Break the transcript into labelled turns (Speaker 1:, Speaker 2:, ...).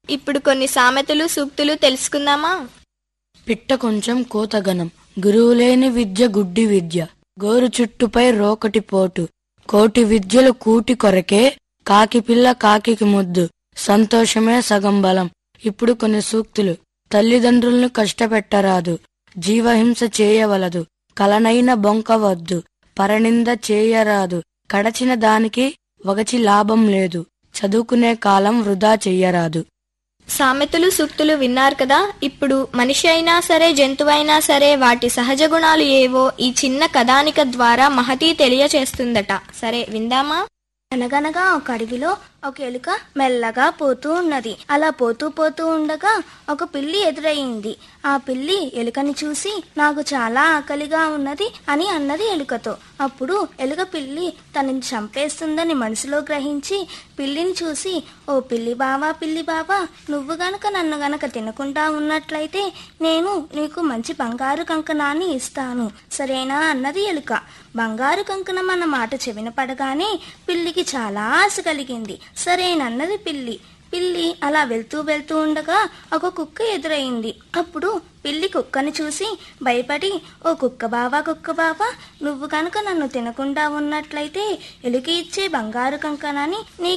Speaker 1: ఇప్పుడు కొన్ని సామెతలు సూక్తులు తెలుసుకుందామా
Speaker 2: పిట్ట కొంచెం కోతగనం గురువులేని విద్య గుడ్డి విద్య గోరు చుట్టుపై రోకటి పోటు కోటి విద్యలు కూటి కొరకే కాకి పిల్ల కాకికి ముద్దు సంతోషమే సగం బలం ఇప్పుడు కొన్ని సూక్తులు తల్లిదండ్రులను కష్టపెట్టరాదు జీవహింస చేయవలదు కలనైన బొంకవద్దు పరనింద చేయరాదు కడచిన దానికి వగచి లాభం లేదు చదువుకునే కాలం వృధా చెయ్యరాదు
Speaker 1: సామెతలు సూక్తులు విన్నారు కదా ఇప్పుడు మనిషి అయినా సరే జంతువైనా సరే వాటి సహజ గుణాలు ఏవో ఈ చిన్న కథానిక ద్వారా మహతి తెలియచేస్తుందట సరే విందామా
Speaker 3: అనగనగా ఒక అడవిలో ఒక ఎలుక మెల్లగా పోతూ ఉన్నది అలా పోతూ పోతూ ఉండగా ఒక పిల్లి ఎదురయ్యింది ఆ పిల్లి ఎలుకని చూసి నాకు చాలా ఆకలిగా ఉన్నది అని అన్నది ఎలుకతో అప్పుడు ఎలుక పిల్లి తనని చంపేస్తుందని మనసులో గ్రహించి పిల్లిని చూసి ఓ పిల్లి బావా పిల్లి బావా నువ్వు గనక నన్ను గనక తినకుండా ఉన్నట్లయితే నేను నీకు మంచి బంగారు కంకణాన్ని ఇస్తాను సరేనా అన్నది ఎలుక బంగారు కంకణం అన్న మాట చెవిన పడగానే పిల్లికి చాలా ఆశ కలిగింది సరేనన్నది పిల్లి పిల్లి అలా వెళ్తూ వెళ్తూ ఉండగా ఒక కుక్క ఎదురైంది అప్పుడు పిల్లి కుక్కని చూసి భయపడి ఓ కుక్క బావా కుక్క బావా నువ్వు కనుక నన్ను తినకుండా ఉన్నట్లయితే ఎలుక ఇచ్చే బంగారు కంకణాన్ని నీ